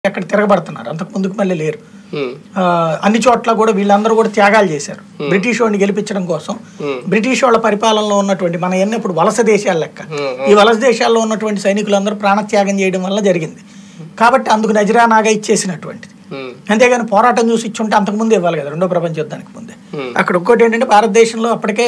అక్కడ తిరగబడుతున్నారు అంతకు ముందుకు మళ్ళీ లేరు ఉమ్, ఆ, అన్ని చోట్ల కూడా వీళ్ళందరూ కూడా త్యాగాలు చేశారు బ్రిటిష్ వాడిని గెలిపించడం కోసం బ్రిటిష్ వాళ్ళ పరిపాలనలో ఉన్నటువంటి మన ఎన్ని ఇప్పుడు వలస దేశాల లెక్క ఈ వలస దేశాల్లో ఉన్నటువంటి సైనికులందరూ ప్రాణత్యాగం చేయడం వల్ల జరిగింది కాబట్టి అందుకు నజరానాగా ఇచ్చేసినటువంటిది ఉమ్, అంతేగాని పోరాటం చూసి ఇచ్చుంటే అంతకుముందే ఇవ్వాలి కదా రెండో ప్రపంచ యుద్ధానికి ముందే Hmm. అక్కడ ఇంకోటి ఏంటంటే భారతదేశంలో అప్పటికే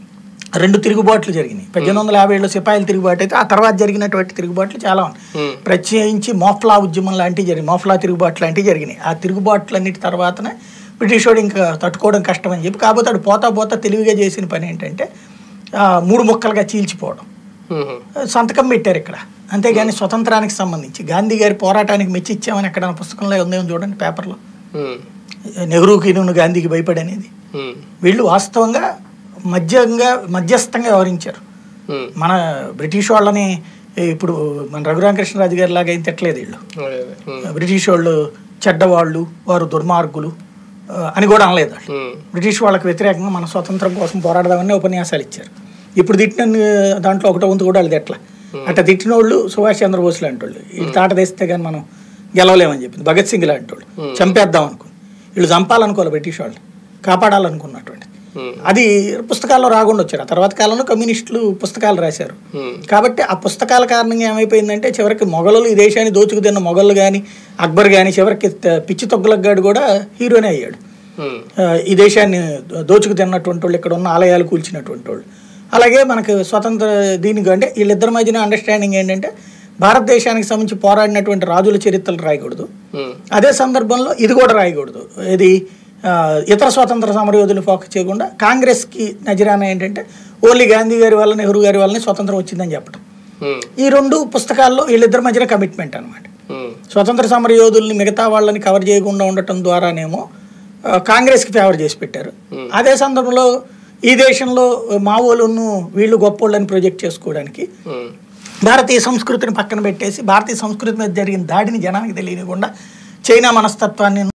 రెండు తిరుగుబాట్లు జరిగినాయి పద్దెనిమిది వందల యాభై ఏళ్ళు సిపాయిల తిరుగుబాటు అయితే ఆ తర్వాత జరిగినటువంటి తిరుగుబాట్లు చాలా ఉన్నాయి Hmm. ప్రత్యేకించి మోఫ్లా ఉద్యమం లాంటివి జరిగినాయి మోఫ్లా తిరుగుబాటు లాంటివి జరిగినాయి ఆ తిరుగుబాట్లన్నిటి తర్వాతనే బ్రిటిష్ వాడు ఇంకా తట్టుకోవడం కష్టం అని చెప్పి కాకపోతే అటు పోతా పోతా తెలివిగా చేసిన పని ఏంటంటే ఆ, మూడు ముక్కలుగా చీల్చిపోవడం ఉమ్, సంతకం పెట్టారు ఇక్కడ అంతేగాని స్వతంత్రానికి సంబంధించి గాంధీ గారి పోరాటానికి మెచ్చి ఇచ్చామని ఎక్కడ పుస్తకంలో ఉందేమో చూడండి పేపర్లో ఉమ్, నెహ్రూకి నువ్వు గాంధీకి భయపడి అనేది ఉమ్, వీళ్ళు వాస్తవంగా మధ్యంగా మధ్యస్థంగా వ్యవహరించారు ఉమ్, మన బ్రిటిష్ వాళ్ళని ఇప్పుడు మన రఘురామకృష్ణరాజు గారి లాగా ఏం తిట్టలేదు వీళ్ళు అదే, అదే, ఉమ్, బ్రిటిష్ వాళ్ళు చెడ్డవాళ్ళు వారు దుర్మార్గులు ఆ, అని కూడా అనలేదు వాళ్ళు ఉమ్, బ్రిటిష్ వాళ్ళకి వ్యతిరేకంగా మన స్వతంత్రం కోసం పోరాడదామని ఉపన్యాసాలు ఇచ్చారు ఇప్పుడు తిట్టిన దాంట్లో ఒకటో వంతు కూడా వాళ్ళు తిట్ల అట్లా తిట్టిన వాళ్ళు సుభాష్ చంద్రబోస్ లాంటి వాళ్ళు ఈ తాట తెస్తే కానీ మనం గెలవలేమని చెప్పింది భగత్ సింగ్ లాంటి వాళ్ళు చంపేద్దాం అనుకుంది వీళ్ళు చంపాలనుకోవాలి బ్రిటిష్ వాళ్ళు కాపాడాలనుకున్నటువంటి ఉమ్, అది పుస్తకాల్లో రాకుండా వచ్చారు ఆ తర్వాత కాలంలో కమ్యూనిస్టులు పుస్తకాలు రాశారు ఉమ్, కాబట్టి ఆ పుస్తకాల కారణంగా ఏమైపోయిందంటే చివరికి మొఘలు ఈ దేశాన్ని దోచుకు తిన్న మొఘలు కానీ అక్బర్ కానీ చివరికి త- పిచ్చి తొగ్గులగ్గాడు కూడా హీరోనే అయ్యాడు ఉమ్, ఆ, ఈ దేశాన్ని దోచుకు తిన్నటువంటి వాళ్ళు ఇక్కడ ఉన్న ఆలయాలు కూల్చినటువంటి వాళ్ళు అలాగే మనకు స్వతంత్ర దీనికి అంటే వీళ్ళిద్దరి మధ్యన అండర్స్టాండింగ్ ఏంటంటే భారతదేశానికి సంబంధించి పోరాడినటువంటి రాజుల చరిత్రలు రాయకూడదు ఉమ్, అదే సందర్భంలో ఇది కూడా రాయకూడదు ఇది ఆ, ఇతర స్వాతంత్ర సమరయోధులు ఫోకస్ చేయకుండా కాంగ్రెస్కి నజరాన ఏంటంటే ఓన్లీ గాంధీ గారి వల్ల నెహ్రూ గారి వల్లనే స్వతంత్రం వచ్చిందని చెప్పడం ఉమ్, ఈ రెండు పుస్తకాల్లో వీళ్ళిద్దరి మధ్యన కమిట్మెంట్ అనమాట ఉమ్, స్వతంత్ర సమర యోధుల్ని మిగతా వాళ్ళని కవర్ చేయకుండా ఉండటం ద్వారానేమో ఆ, కాంగ్రెస్కి ఫేవర్ చేసి పెట్టారు అదే సందర్భంలో ఈ దేశంలో మావోలును వీళ్ళు గొప్పోళ్ళని ప్రొజెక్ట్ చేసుకోవడానికి ఉమ్, భారతీయ సంస్కృతిని పక్కన పెట్టేసి భారతీయ సంస్కృతి మీద జరిగిన దాడిని జనానికి తెలియకుండా చైనా మనస్తత్వాన్ని